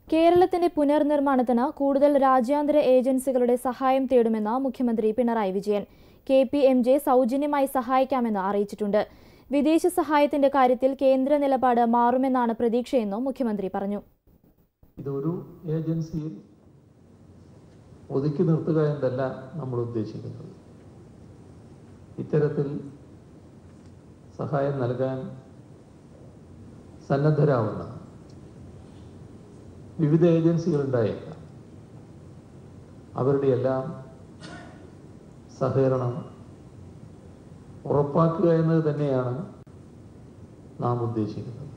കേരളത്തിന്റെ പുനർനിർമ്മാണത്തിന് കൂടുതൽ രാജ്യാന്തര ഏജൻസികളുടെ സഹായം തേടുമെന്ന് മുഖ്യമന്ത്രി Pinarayi Vijayan K P M G സൗജന്യമായി സഹായിക്കാമെന്ന് അറിയിച്ചിട്ടുണ്ട് വിദേശ സഹായത്തിന്റെ കാര്യത്തിൽ കേന്ദ്ര നിലപാട് മാറുമെന്നാണ് പ്രതീക്ഷയെന്നും മുഖ്യമന്ത്രി പറഞ്ഞു ഇതൊരു ഏജൻസിയിൽ ഒതുക്കി നിർത്തുക എന്നല്ല നമ്മൾ ഉദ്ദേശിക്കുന്നത് ഇത്തരത്തിൽ സഹായം നൽകാൻ സന്നദ്ധരാവുന്ന വിവിധ ഏജൻസികൾ ഉണ്ടായേക്കാം അവരുടെ എല്ലാം സഹകരണം ഉറപ്പാക്കുക എന്നത് തന്നെയാണ് നാം ഉദ്ദേശിക്കുന്നത്